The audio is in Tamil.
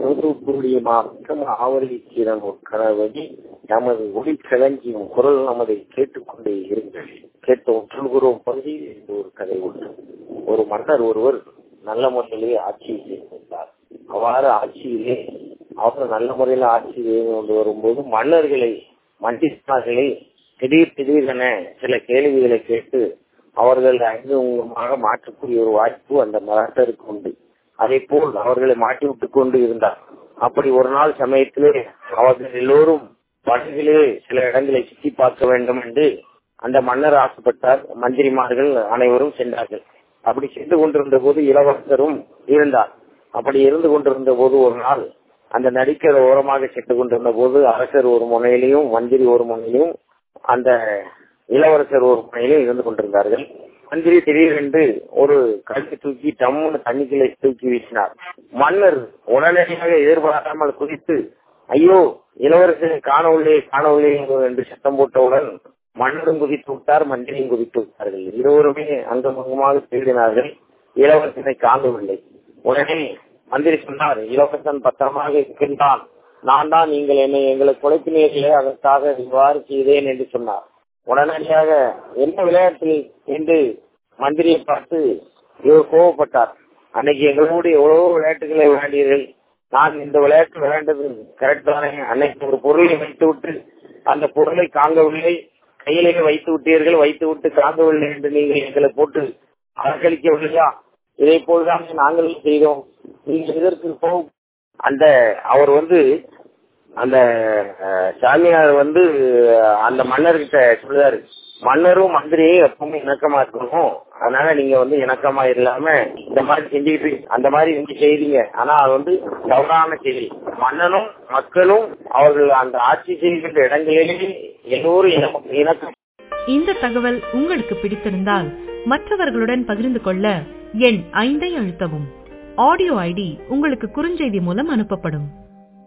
தூத்துக்குடி மாவட்டம் ஆவலிச்சீரன் கணவதி நமது ஒளி கிளஞ்சியும் குரல் நமதை கேட்டுக்கொண்டே இருங்கள் கேட்ட ஒற்றுகுறோம் பகுதியில் இந்த ஒரு கதை உண்டு ஒரு மன்னர் ஒருவர் நல்ல முறையிலே ஆட்சி செய்திருந்தார் அவ்வாறு ஆட்சியிலே அவர் நல்ல முறையில் ஆட்சி செய்து கொண்டு வரும்போது மன்னர்களை மந்திரிமார்களை திடீர் திடீரென சில கேள்விகளை கேட்டு அவர்கள் அறிமுகமாக மாற்றக்கூடிய ஒரு வாய்ப்பு அந்த மரத்தருக்கு உண்டு அதே போல் அவர்களை மாட்டி விட்டுக் கொண்டு இருந்தார் அப்படி ஒரு நாள் சமயத்திலே அவர்கள் எல்லோரும் படகிலே சில இடங்களை சுற்றி பார்க்க வேண்டும் என்று அந்த மன்னர் ஆசைப்பட்டார் மந்திரிமார்கள் அனைவரும் சென்றார்கள் அப்படி சென்று கொண்டிருந்த போது இளவரசரும் இருந்தார் அப்படி இருந்து கொண்டிருந்த போது ஒரு நாள் அந்த நடிக்கிற ஓரமாக சென்று கொண்டிருந்த போது அரசர் ஒரு முனையிலையும் மந்திரி ஒரு முனையிலும் அந்த இளவரசர் ஒரு முனையிலும் இருந்து கொண்டிருந்தார்கள் மந்திரி திடீரென்று ஒரு கழுத்து தூக்கி டம்முன்னு தண்ணிக்குள்ளே தூக்கி வீசினார் மன்னர் உடனடியாக எதிர்பாராமல் குதித்து ஐயோ இளவரசரை காணவில்லை காணவில்லை என்று சத்தம் போட்டவுடன் மன்னரும் குதித்து விட்டார் மந்திரியும் குதித்து விட்டார்கள் இருவருமே அங்கமாக தேடினார்கள் இளவரசனை காணவில்லை உடனே மந்திரி சொன்னார் இளவரசன் பத்திரமாக இருக்கின்றான் நான் தான் நீங்கள் என்னை எங்களுக்கு குலைப்பினீர்களே அதற்காக இவ்வாறு செய்தேன் என்று சொன்னார் உடனடியாக என்ன விளையாட்டில் என்று மந்திரியை பார்த்து இவர் கோவப்பட்டார் அன்னைக்கு எங்களோடு எவ்வளவோ விளையாட்டுகளை விளையாண்டீர்கள் நான் இந்த விளையாட்டு விளையாண்டது கரெக்ட் தானே அன்னைக்கு ஒரு பொருளை வைத்து விட்டு அந்த பொருளை காங்கவில்லை கையிலேயே வைத்து விட்டீர்கள் வைத்து விட்டு காங்கவில்லை என்று நீங்கள் எங்களை போட்டு அலக்களிக்கவில்லையா இதை போல்தான் நாங்களும் செய்தோம் நீங்கள் இதற்கு போகும் அந்த அவர் வந்து அந்த சாமியார் வந்து அந்த மன்னர்கிட்ட சொல்லுறாரு மன்னரும் மந்திரியும் எப்பவுமே இணக்கமா இருக்கணும் அதனால நீங்க வந்து இணக்கமா இல்லாம இந்த மாதிரி செஞ்சுக்கிட்டு அந்த மாதிரி வந்து செய்றீங்க ஆனா அது வந்து தவறான செயல் மன்னனும் மக்களும் அவர்கள் அந்த ஆட்சி செய்கின்ற இடங்களிலேயே எல்லோரும் இணக்கம் இந்த தகவல் உங்களுக்கு பிடித்திருந்தால் மற்றவர்களுடன் பகிர்ந்து கொள்ள எண் ஐந்தை அழுத்தவும் ஆடியோ ஐடி உங்களுக்கு குறுஞ்செய்தி மூலம் அனுப்பப்படும்